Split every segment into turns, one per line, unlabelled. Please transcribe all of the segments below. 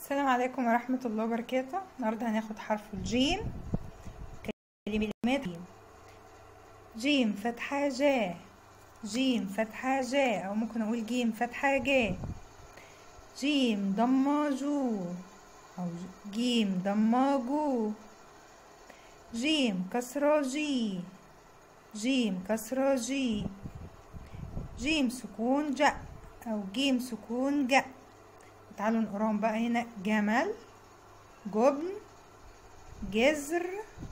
السلام عليكم ورحمة الله وبركاته النهاردة هناخد حرف الجيم كلمات جيم جيم فتحة جا جيم فتحة جا أو ممكن أقول جيم فتحة جا جيم ضمة جو أو جيم ضمة جو جيم كسرة جي جيم كسرة جي جيم سكون جا أو جيم سكون جا تعالوا نقراهم بقى هنا جمل جبن جزر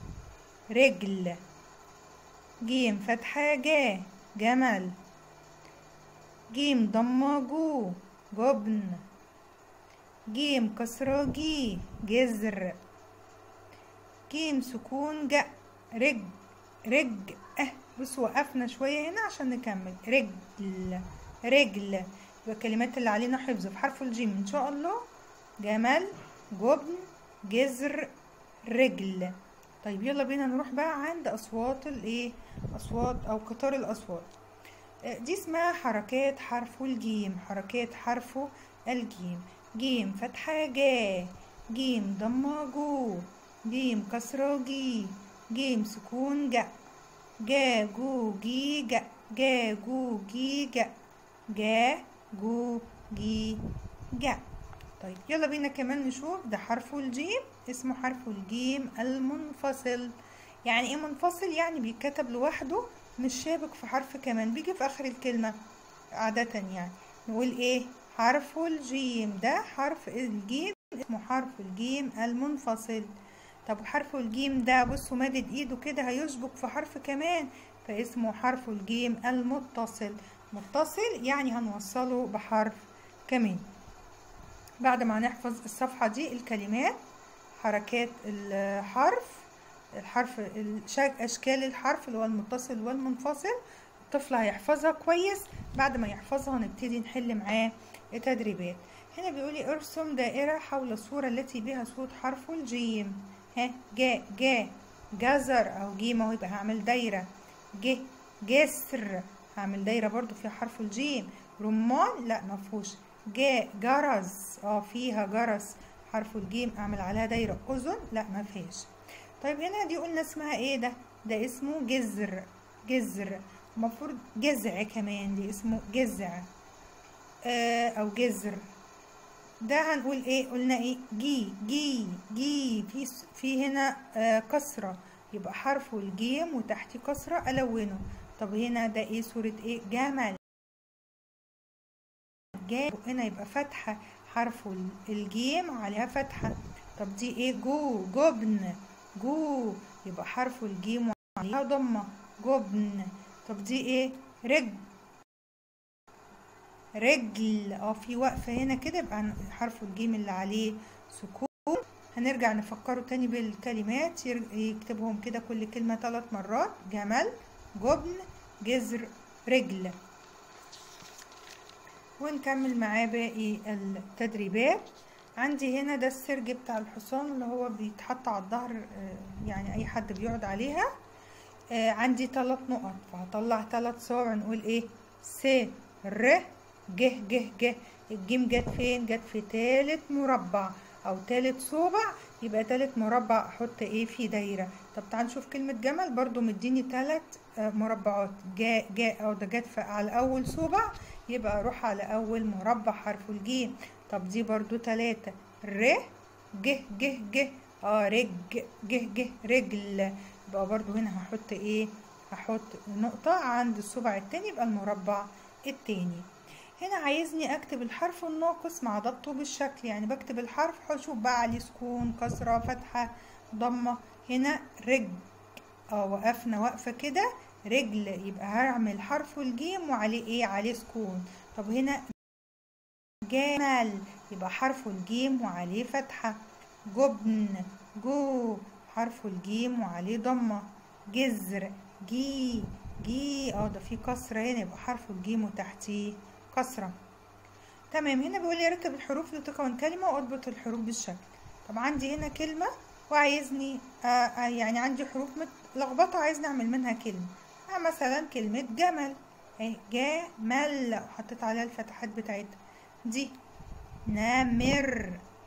رجل جيم فتحة جا جمل جيم ضمة جو جبن جيم كسرة جي جزر جيم سكون جا رج رج اه بصوا وقفنا شوية هنا عشان نكمل رجل رجل يبقى الكلمات اللي علينا حفظ في حرف الجيم ان شاء الله جمل جبن جزر رجل طيب يلا بينا نروح بقى عند اصوات الايه اصوات او قطار الاصوات دي اسمها حركات حرف الجيم حركات حرف الجيم جيم فتحة جا جيم ضمة جو جيم كسرة جي جيم سكون جا جا جو جي جا جا جو جي جا جا جو جي جا طيب يلا بينا كمان نشوف ده حرف الجيم اسمه حرف الجيم المنفصل يعني ايه منفصل يعني بيتكتب لوحده مش شابك في حرف كمان بيجي في اخر الكلمة عادة يعني نقول ايه حرف الجيم ده حرف الجيم اسمه حرف الجيم المنفصل طب حرف الجيم ده بصوا مادد ايده كده هيشبك في حرف كمان فاسمه حرف الجيم المتصل متصل يعني هنوصله بحرف كمان بعد ما نحفظ الصفحة دي الكلمات حركات الحرف الحرف أشكال الحرف اللي هو المتصل والمنفصل الطفل هيحفظها كويس بعد ما يحفظها نبتدي نحل معاه التدريبات هنا بيقولي ارسم دائرة حول الصورة التي بها صوت حرف الجيم ها جا جا جزر أو جيم أهو يبقى هعمل دايرة ج جسر هعمل دايرة برضو فيها حرف الجيم رمان لا مفهوش جا جرس اه فيها جرس حرف الجيم اعمل عليها دايرة اذن لا ما فيهاش طيب هنا دي قلنا اسمها ايه ده ده اسمه جزر جزر المفروض جذع كمان دي اسمه جذع آه او جزر ده هنقول ايه قلنا ايه جي جي جي في في هنا آه كسرة يبقى حرف الجيم وتحتيه كسرة الونه طب هنا ده ايه صورة ايه جمل جاب هنا يبقى فتحة حرف الجيم عليها فتحة طب دي ايه جو جبن جو يبقى حرف الجيم وعليها ضمة جبن طب دي ايه رج رجل اه في وقفة هنا كده يبقى حرف الجيم اللي عليه سكون هنرجع نفكره تاني بالكلمات يكتبهم كده كل كلمة ثلاث مرات جمل جبن جزر رجل ونكمل معاه باقي التدريبات عندي هنا ده السرج بتاع الحصان اللي هو بيتحط على الظهر يعني اي حد بيقعد عليها عندي ثلاث نقط فهطلع ثلاث صوابع نقول ايه س ر ج ج ج الجيم جت فين جت في تالت مربع او تالت صوبع يبقى تالت مربع احط ايه في دايره طب تعال نشوف كلمه جمل برضو مديني تلات مربعات جا جا او ده جت على اول صوبع يبقى اروح على اول مربع حرف الجيم طب دي برضو تلاتة ر ج ج ج اه رج ج ج رجل يبقى برضو هنا هحط ايه هحط نقطة عند الصبع التاني يبقى المربع التاني هنا عايزني اكتب الحرف الناقص مع ضبطه بالشكل يعني بكتب الحرف هشوف بقى عليه سكون كسرة فتحة ضمة هنا رج اه وقفنا وقفة كده رجل يبقى هعمل حرف الجيم وعليه ايه عليه سكون طب هنا جمل يبقى حرف الجيم وعليه فتحة جبن جو حرف الجيم وعليه ضمة جزر جي جي اه ده في كسرة هنا يبقى حرف الجيم وتحتيه كسرة تمام هنا بيقول لي ركب الحروف لتكون كلمة واضبط الحروف بالشكل طب عندي هنا كلمة وعايزني آه آه يعني عندي حروف متلخبطة عايزني اعمل منها كلمة آه مثلا كلمة جمل اهي جمل وحطيت عليها الفتحات بتاعتها دي نمر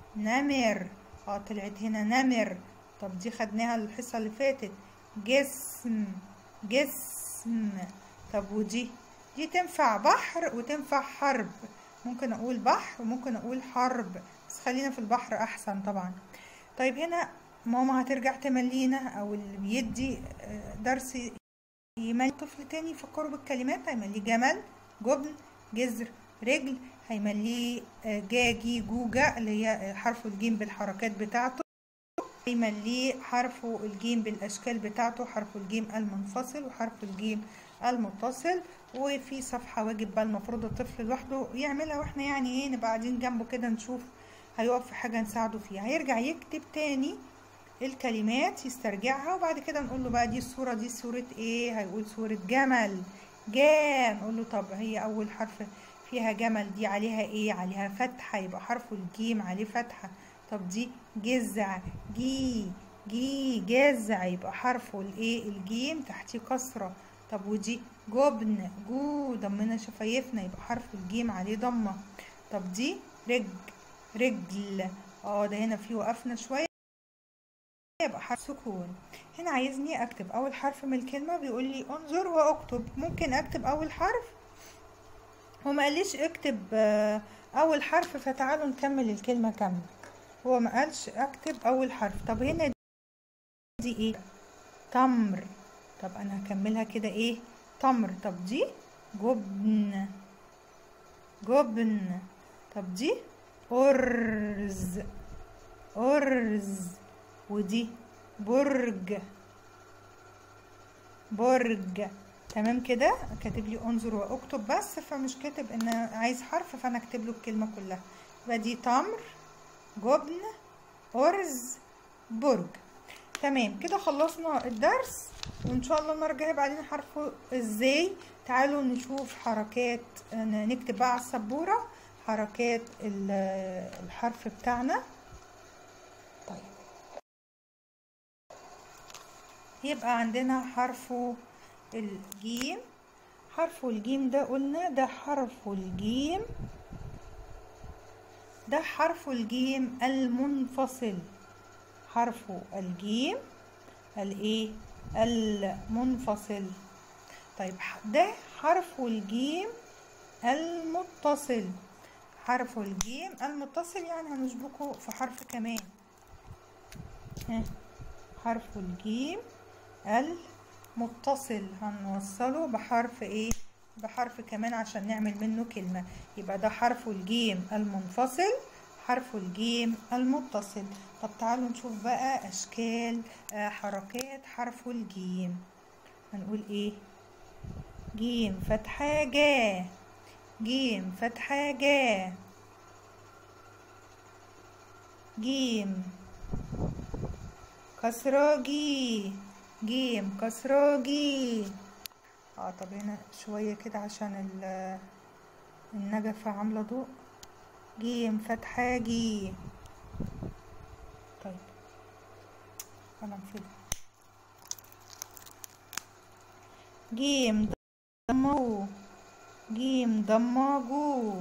نمر اه طلعت هنا نمر طب دي خدناها الحصة اللي فاتت جسم جسم طب ودي دي تنفع بحر وتنفع حرب ممكن اقول بحر وممكن اقول حرب بس خلينا في البحر احسن طبعا طيب هنا ماما هترجع تملينا او اللي بيدي درس يملي طفل تاني يفكروا بالكلمات هيمليه جمل جبن جزر رجل هيمليه جاجي جوجا اللي هي حرف الجيم بالحركات بتاعته هيمليه حرف الجيم بالاشكال بتاعته حرف الجيم المنفصل وحرف الجيم المتصل وفي صفحة واجب بقى المفروض الطفل لوحده يعملها واحنا يعني ايه نبقى قاعدين جنبه كده نشوف هيقف في حاجة نساعده فيها هيرجع يكتب تاني الكلمات يسترجعها وبعد كده نقول له بقى دي الصورة دي صورة ايه هيقول صورة جمل جا نقول له طب هي اول حرف فيها جمل دي عليها ايه عليها فتحة يبقى حرف الجيم عليه فتحة طب دي جزع جي جي جزع يبقى حرفه الايه الجيم تحتيه كسرة طب ودي جبن جو ضمنا شفايفنا يبقى حرف الجيم عليه ضمة طب دي رج رجل اه ده هنا في وقفنا شوية يبقى حرف سكون هنا عايزني اكتب اول حرف من الكلمة بيقول لي انظر واكتب ممكن اكتب اول حرف هو ما قاليش اكتب اول حرف فتعالوا نكمل الكلمة كاملة هو ما قالش اكتب اول حرف طب هنا دي ايه تمر طب انا هكملها كده ايه تمر طب دي جبن جبن طب دي أرز أرز ودي برج برج تمام كده كاتب لي انظر واكتب بس فمش كاتب ان عايز حرف فانا اكتب له الكلمه كلها يبقى دي تمر جبن ارز برج تمام كده خلصنا الدرس وان شاء الله المره الجايه بعدين حرفه ازاي تعالوا نشوف حركات نكتب بقى على السبوره حركات الحرف بتاعنا طيب يبقى عندنا حرف الجيم حرف الجيم ده قلنا ده حرف الجيم ده حرف الجيم المنفصل حرف الجيم الايه المنفصل طيب ده حرف الجيم المتصل حرف الجيم المتصل يعني هنشبكه في حرف كمان ها حرف الجيم المتصل هنوصله بحرف ايه بحرف كمان عشان نعمل منه كلمة يبقى ده حرف الجيم المنفصل حرف الجيم المتصل طب تعالوا نشوف بقى اشكال آه حركات حرف الجيم هنقول ايه جيم فتحة جا جيم فتحة جا جيم كسرة جي جيم كسرة جي اه طب هنا شوية كده عشان النجفة عاملة ضوء جيم فتحة جي طيب قلم فضة جيم ضمو جيم ضماجو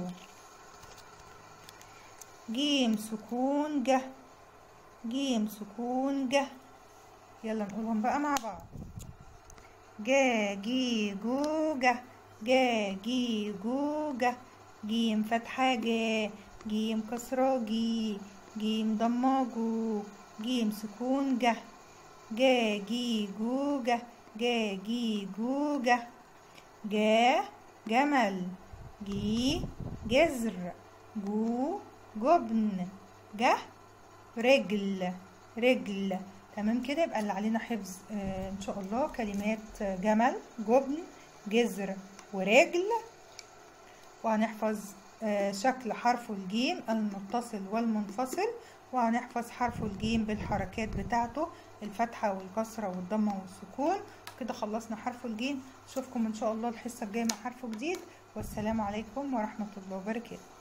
جيم سكون جه جيم سكون جه يلا نقولهم بقى مع بعض جا جي جو جه جا جي جو جه جيم فتحة جا جيم كسرة جي جيم ضمة جو جيم سكون جه جا جي جو جه جا جي جو جه جا جمل جي جزر جو جبن جه رجل رجل تمام كده يبقى اللي علينا حفظ آه ان شاء الله كلمات جمل جبن جزر ورجل وهنحفظ آه شكل حرف الجيم المتصل والمنفصل وهنحفظ حرف الجيم بالحركات بتاعته الفتحة والكسرة والضمة والسكون كده خلصنا حرف الجيم اشوفكم ان شاء الله الحصة الجاية مع حرف جديد والسلام عليكم ورحمة الله وبركاته